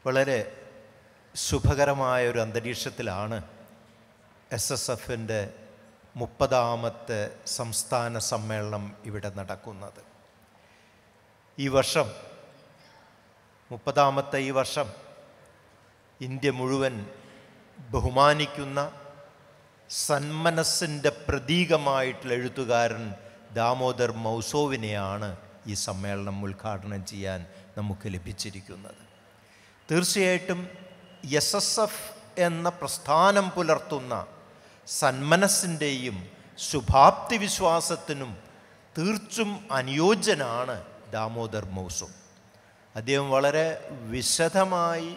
വളരെ ശുഭകരമായ ഒരു അന്തരീക്ഷത്തിലാണ് എസ് എസ് എഫിൻ്റെ മുപ്പതാമത്തെ സംസ്ഥാന സമ്മേളനം ഇവിടെ നടക്കുന്നത് ഈ വർഷം മുപ്പതാമത്തെ ഈ വർഷം ഇന്ത്യ മുഴുവൻ ബഹുമാനിക്കുന്ന സന്മനസ്സിൻ്റെ പ്രതീകമായിട്ടുള്ള എഴുത്തുകാരൻ ദാമോദർ മൗസോവിനെയാണ് ഈ സമ്മേളനം ഉദ്ഘാടനം ചെയ്യാൻ നമുക്ക് ലഭിച്ചിരിക്കുന്നത് തീർച്ചയായിട്ടും എസ് എസ് എഫ് എന്ന പ്രസ്ഥാനം പുലർത്തുന്ന സന്മനസ്സിൻ്റെയും ശുഭാപ്തി വിശ്വാസത്തിനും തീർച്ചും അനുയോജ്യനാണ് ദാമോദർ മൗസോ അദ്ദേഹം വളരെ വിശദമായി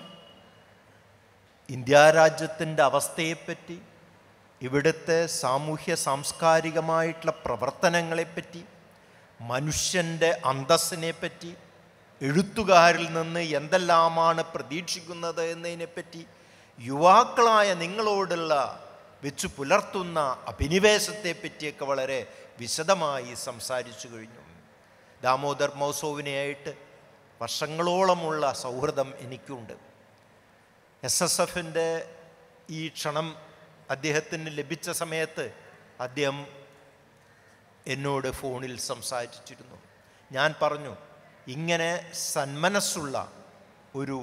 ഇന്ത്യ രാജ്യത്തിൻ്റെ അവസ്ഥയെപ്പറ്റി ഇവിടുത്തെ സാമൂഹ്യ സാംസ്കാരികമായിട്ടുള്ള പ്രവർത്തനങ്ങളെപ്പറ്റി മനുഷ്യൻ്റെ അന്തസ്സിനെപ്പറ്റി എഴുത്തുകാരിൽ നിന്ന് എന്തെല്ലാമാണ് പ്രതീക്ഷിക്കുന്നത് എന്നതിനെപ്പറ്റി യുവാക്കളായ നിങ്ങളോടുള്ള വെച്ച് പുലർത്തുന്ന അഭിനിവേശത്തെ പറ്റിയൊക്കെ വളരെ വിശദമായി സംസാരിച്ചു കഴിഞ്ഞു ദാമോദർ മൗസോവിനെയായിട്ട് വർഷങ്ങളോളമുള്ള സൗഹൃദം എനിക്കുണ്ട് എസ് എസ് എഫിൻ്റെ ഈ ക്ഷണം അദ്ദേഹത്തിന് ലഭിച്ച സമയത്ത് അദ്ദേഹം എന്നോട് ഫോണിൽ സംസാരിച്ചിരുന്നു ഞാൻ പറഞ്ഞു ഇങ്ങനെ സന്മനസ്സുള്ള ഒരു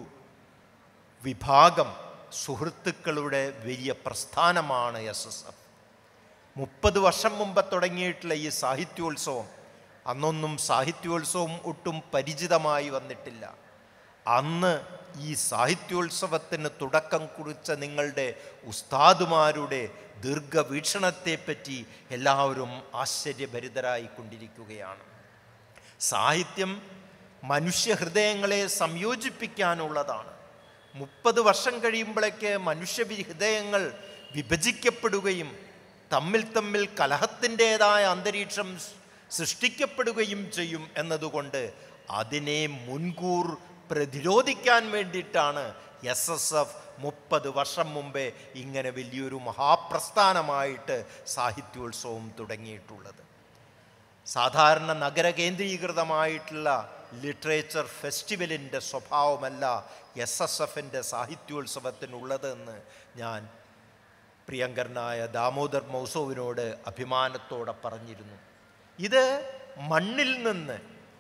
വിഭാഗം സുഹൃത്തുക്കളുടെ വലിയ പ്രസ്ഥാനമാണ് എസ് എസ് എഫ് മുപ്പത് വർഷം മുമ്പ് തുടങ്ങിയിട്ടുള്ള ഈ സാഹിത്യോത്സവം അന്നൊന്നും സാഹിത്യോത്സവം ഒട്ടും പരിചിതമായി വന്നിട്ടില്ല അന്ന് ഈ സാഹിത്യോത്സവത്തിന് തുടക്കം കുറിച്ച നിങ്ങളുടെ ഉസ്താദുമാരുടെ ദീർഘവീക്ഷണത്തെപ്പറ്റി എല്ലാവരും ആശ്ചര്യഭരിതരായി കൊണ്ടിരിക്കുകയാണ് സാഹിത്യം മനുഷ്യഹൃദയങ്ങളെ സംയോജിപ്പിക്കാനുള്ളതാണ് മുപ്പത് വർഷം കഴിയുമ്പോഴേക്ക് മനുഷ്യ ഹൃദയങ്ങൾ വിഭജിക്കപ്പെടുകയും തമ്മിൽ തമ്മിൽ കലഹത്തിൻ്റെതായ അന്തരീക്ഷം സൃഷ്ടിക്കപ്പെടുകയും ചെയ്യും എന്നതുകൊണ്ട് അതിനെ മുൻകൂർ പ്രതിരോധിക്കാൻ വേണ്ടിയിട്ടാണ് എസ് എസ് എഫ് മുപ്പത് വർഷം മുമ്പേ ഇങ്ങനെ വലിയൊരു മഹാപ്രസ്ഥാനമായിട്ട് സാഹിത്യോത്സവം തുടങ്ങിയിട്ടുള്ളത് സാധാരണ നഗര കേന്ദ്രീകൃതമായിട്ടുള്ള ലിറ്ററേച്ചർ ഫെസ്റ്റിവലിൻ്റെ സ്വഭാവമല്ല എസ് എസ് എഫിൻ്റെ സാഹിത്യോത്സവത്തിനുള്ളതെന്ന് ഞാൻ പ്രിയങ്കരനായ ദാമോദർ മൗസോവിനോട് അഭിമാനത്തോടെ പറഞ്ഞിരുന്നു ഇത് മണ്ണിൽ നിന്ന്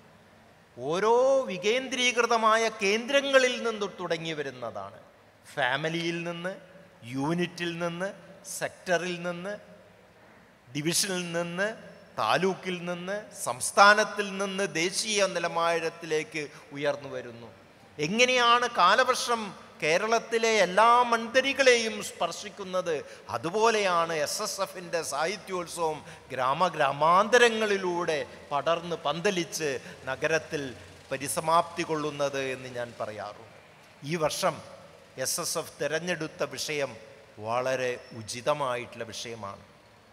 ഓരോ വികേന്ദ്രീകൃതമായ കേന്ദ്രങ്ങളിൽ നിന്ന് തുടങ്ങി വരുന്നതാണ് ഫാമിലിയിൽ നിന്ന് യൂണിറ്റിൽ നിന്ന് സെക്ടറിൽ നിന്ന് ഡിവിഷനിൽ നിന്ന് താലൂക്കിൽ നിന്ന് സംസ്ഥാനത്തിൽ നിന്ന് ദേശീയ നിലവാരത്തിലേക്ക് ഉയർന്നു വരുന്നു എങ്ങനെയാണ് കാലവർഷം കേരളത്തിലെ എല്ലാ മൺതരികളെയും സ്പർശിക്കുന്നത് അതുപോലെയാണ് എസ് എസ് എഫിൻ്റെ സാഹിത്യോത്സവം ഗ്രാമഗ്രാമാന്തരങ്ങളിലൂടെ പടർന്ന് പന്തലിച്ച് നഗരത്തിൽ പരിസമാപ്തി കൊള്ളുന്നത് എന്ന് ഞാൻ പറയാറുണ്ട് ഈ വർഷം എസ് എസ് എഫ് തിരഞ്ഞെടുത്ത വിഷയം വളരെ ഉചിതമായിട്ടുള്ള വിഷയമാണ്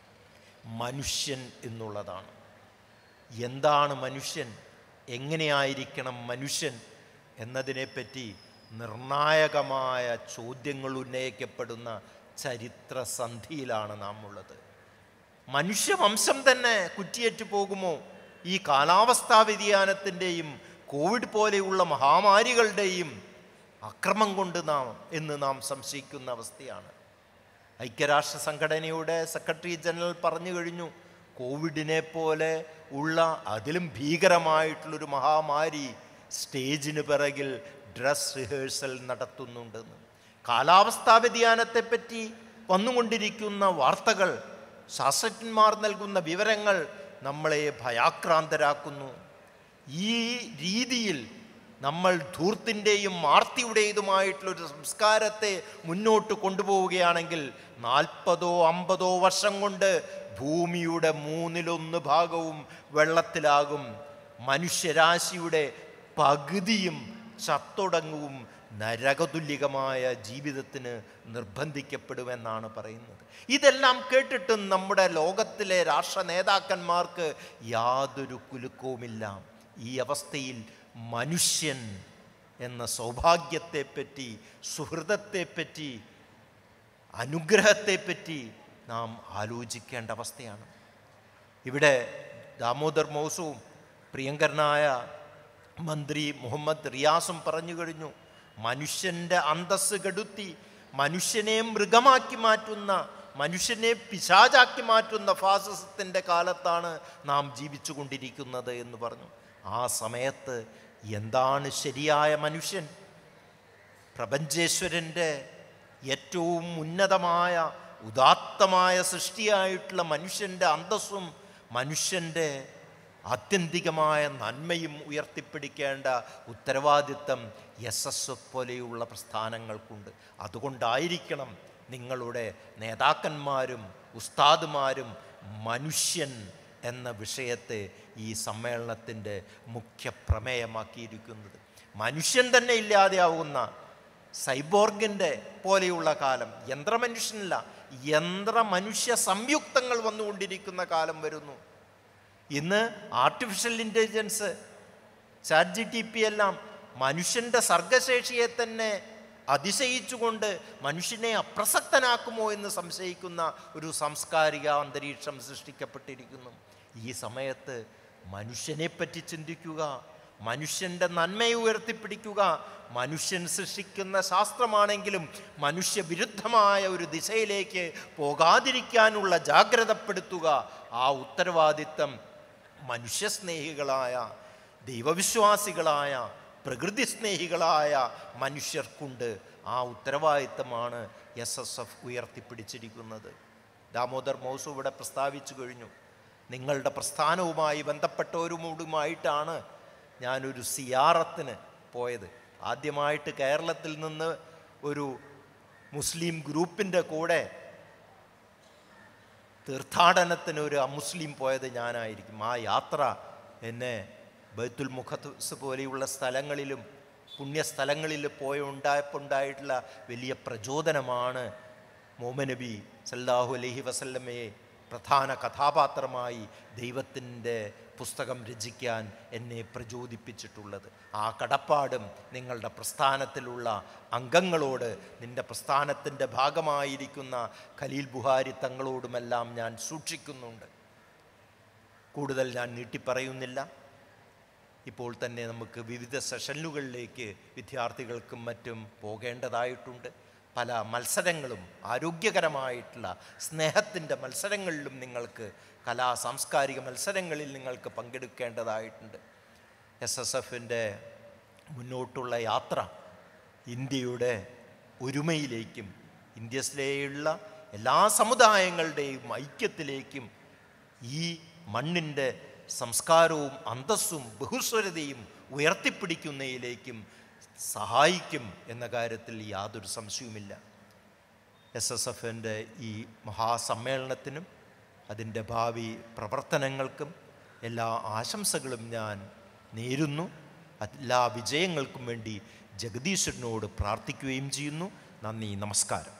മനുഷ്യൻ എന്നുള്ളതാണ് എന്താണ് മനുഷ്യൻ എങ്ങനെയായിരിക്കണം മനുഷ്യൻ എന്നതിനെപ്പറ്റി നിർണായകമായ ചോദ്യങ്ങൾ ഉന്നയിക്കപ്പെടുന്ന ചരിത്രസന്ധിയിലാണ് നാം ഉള്ളത് മനുഷ്യവംശം തന്നെ കുറ്റിയേറ്റ് പോകുമോ ഈ കാലാവസ്ഥാ വ്യതിയാനത്തിൻ്റെയും കോവിഡ് പോലെയുള്ള മഹാമാരികളുടെയും അക്രമം കൊണ്ട് നാം എന്ന് നാം സംശയിക്കുന്ന അവസ്ഥയാണ് ഐക്യരാഷ്ട്ര സംഘടനയുടെ സെക്രട്ടറി ജനറൽ പറഞ്ഞു കഴിഞ്ഞു കോവിഡിനെ പോലെ ഉള്ള അതിലും ഭീകരമായിട്ടുള്ളൊരു മഹാമാരി സ്റ്റേജിന് പിറകിൽ ഡ്രസ് റിഹേഴ്സൽ നടത്തുന്നുണ്ടെന്ന് കാലാവസ്ഥാ വ്യതിയാനത്തെപ്പറ്റി വന്നുകൊണ്ടിരിക്കുന്ന വാർത്തകൾ ശാസ്ത്രജ്ഞന്മാർ നൽകുന്ന വിവരങ്ങൾ നമ്മളെ ഭയാക്രാന്തരാക്കുന്നു ഈ രീതിയിൽ നമ്മൾ ധൂർത്തിൻ്റെയും ആർത്തിയുടേതുമായിട്ടുള്ളൊരു സംസ്കാരത്തെ മുന്നോട്ട് കൊണ്ടുപോവുകയാണെങ്കിൽ നാൽപ്പതോ അമ്പതോ വർഷം കൊണ്ട് ഭൂമിയുടെ മൂന്നിലൊന്ന് ഭാഗവും വെള്ളത്തിലാകും മനുഷ്യരാശിയുടെ പകുതിയും ചത്തൊടങ്ങും നരകതുല്യകമായ ജീവിതത്തിന് നിർബന്ധിക്കപ്പെടുമെന്നാണ് പറയുന്നത് ഇതെല്ലാം കേട്ടിട്ടും നമ്മുടെ ലോകത്തിലെ രാഷ്ട്ര നേതാക്കന്മാർക്ക് യാതൊരു കുലുക്കവുമില്ല ഈ അവസ്ഥയിൽ മനുഷ്യൻ എന്ന സൗഭാഗ്യത്തെപ്പറ്റി സുഹൃതത്തെപ്പറ്റി അനുഗ്രഹത്തെപ്പറ്റി നാം ആലോചിക്കേണ്ട അവസ്ഥയാണ് ഇവിടെ ദാമോദർ മൗസവും പ്രിയങ്കരനായ മന്ത്രി മുഹമ്മദ് റിയാസും പറഞ്ഞു കഴിഞ്ഞു മനുഷ്യൻ്റെ അന്തസ് കെടുത്തി മനുഷ്യനെ മൃഗമാക്കി മാറ്റുന്ന മനുഷ്യനെ പിശാചാക്കി മാറ്റുന്ന ഫാസിസത്തിൻ്റെ കാലത്താണ് നാം ജീവിച്ചു കൊണ്ടിരിക്കുന്നത് എന്ന് പറഞ്ഞു ആ സമയത്ത് എന്താണ് ശരിയായ മനുഷ്യൻ പ്രപഞ്ചേശ്വരൻ്റെ ഏറ്റവും ഉന്നതമായ ഉദാത്തമായ സൃഷ്ടിയായിട്ടുള്ള മനുഷ്യൻ്റെ അന്തസ്സും മനുഷ്യൻ്റെ ആത്യന്തികമായ നന്മയും ഉയർത്തിപ്പിടിക്കേണ്ട ഉത്തരവാദിത്തം എസ് എസ് എഫ് പോലെയുള്ള പ്രസ്ഥാനങ്ങൾക്കുണ്ട് അതുകൊണ്ടായിരിക്കണം നിങ്ങളുടെ നേതാക്കന്മാരും ഉസ്താദുമാരും മനുഷ്യൻ എന്ന വിഷയത്തെ ഈ സമ്മേളനത്തിൻ്റെ മുഖ്യ പ്രമേയമാക്കിയിരിക്കുന്നത് മനുഷ്യൻ തന്നെ ഇല്ലാതെയാവുന്ന സൈബോർഗിൻ്റെ പോലെയുള്ള കാലം യന്ത്രമനുഷ്യനല്ല യന്ത്രമനുഷ്യ സംയുക്തങ്ങൾ വന്നുകൊണ്ടിരിക്കുന്ന കാലം വരുന്നു ഇന്ന് artificial intelligence chat G T P എല്ലാം മനുഷ്യൻ്റെ സർഗശേഷിയെ തന്നെ അതിശയിച്ചുകൊണ്ട് മനുഷ്യനെ അപ്രസക്തനാക്കുമോ എന്ന് സംശയിക്കുന്ന ഒരു സാംസ്കാരിക അന്തരീക്ഷം സൃഷ്ടിക്കപ്പെട്ടിരിക്കുന്നു ഈ സമയത്ത് മനുഷ്യനെപ്പറ്റി ചിന്തിക്കുക മനുഷ്യൻ്റെ നന്മയെ ഉയർത്തിപ്പിടിക്കുക മനുഷ്യൻ സൃഷ്ടിക്കുന്ന ശാസ്ത്രമാണെങ്കിലും മനുഷ്യവിരുദ്ധമായ ഒരു ദിശയിലേക്ക് പോകാതിരിക്കാനുള്ള ജാഗ്രതപ്പെടുത്തുക ആ ഉത്തരവാദിത്തം മനുഷ്യസ്നേഹികളായ ദൈവവിശ്വാസികളായ പ്രകൃതി സ്നേഹികളായ മനുഷ്യർക്കുണ്ട് ആ ഉത്തരവാദിത്തമാണ് എസ് എസ് എഫ് ഉയർത്തിപ്പിടിച്ചിരിക്കുന്നത് ദാമോദർ മൗസു ഇവിടെ പ്രസ്താവിച്ചു കഴിഞ്ഞു നിങ്ങളുടെ പ്രസ്ഥാനവുമായി ബന്ധപ്പെട്ടവരുമോടുമായിട്ടാണ് ഞാനൊരു സിയാറത്തിന് പോയത് ആദ്യമായിട്ട് കേരളത്തിൽ നിന്ന് ഒരു മുസ്ലിം ഗ്രൂപ്പിൻ്റെ കൂടെ തീർത്ഥാടനത്തിന് ഒരു അമുസ്ലിം പോയത് ഞാനായിരിക്കും ആ യാത്ര എന്നെ ബൈത്തുൽ മുഖത്ത് പോലെയുള്ള സ്ഥലങ്ങളിലും പുണ്യസ്ഥലങ്ങളിൽ പോയ ഉണ്ടായപ്പോൾ ഉണ്ടായിട്ടുള്ള വലിയ പ്രചോദനമാണ് മോമനബി സല്ലാഹു അലഹി വസല്ലമയെ പ്രധാന കഥാപാത്രമായി ദൈവത്തിൻ്റെ പുസ്തകം രചിക്കാൻ എന്നെ പ്രചോദിപ്പിച്ചിട്ടുള്ളത് ആ കടപ്പാടും നിങ്ങളുടെ പ്രസ്ഥാനത്തിലുള്ള അംഗങ്ങളോട് നിൻ്റെ പ്രസ്ഥാനത്തിൻ്റെ ഭാഗമായിരിക്കുന്ന ഖലീൽ ബുഹാരി തങ്ങളോടുമെല്ലാം ഞാൻ സൂക്ഷിക്കുന്നുണ്ട് കൂടുതൽ ഞാൻ നീട്ടിപ്പറയുന്നില്ല ഇപ്പോൾ തന്നെ നമുക്ക് വിവിധ സെഷനുകളിലേക്ക് വിദ്യാർത്ഥികൾക്കും മറ്റും പോകേണ്ടതായിട്ടുണ്ട് പല മത്സരങ്ങളും ആരോഗ്യകരമായിട്ടുള്ള സ്നേഹത്തിൻ്റെ മത്സരങ്ങളിലും നിങ്ങൾക്ക് കലാ സാംസ്കാരിക മത്സരങ്ങളിൽ നിങ്ങൾക്ക് പങ്കെടുക്കേണ്ടതായിട്ടുണ്ട് എസ് എസ് എഫിൻ്റെ മുന്നോട്ടുള്ള യാത്ര ഇന്ത്യയുടെ ഒരുമയിലേക്കും ഇന്ത്യയിലുള്ള എല്ലാ സമുദായങ്ങളുടെയും ഐക്യത്തിലേക്കും ഈ മണ്ണിൻ്റെ സംസ്കാരവും അന്തസ്സും ബഹുസ്വരതയും ഉയർത്തിപ്പിടിക്കുന്നതിലേക്കും സഹായിക്കും എന്ന കാര്യത്തിൽ യാതൊരു സംശയവുമില്ല എസ് എസ് എഫിൻ്റെ ഈ മഹാസമ്മേളനത്തിനും അതിൻ്റെ ഭാവി പ്രവർത്തനങ്ങൾക്കും എല്ലാ ആശംസകളും ഞാൻ നേരുന്നു എല്ലാ വിജയങ്ങൾക്കും വേണ്ടി ജഗദീശ്വരനോട് പ്രാർത്ഥിക്കുകയും ചെയ്യുന്നു നന്ദി നമസ്കാരം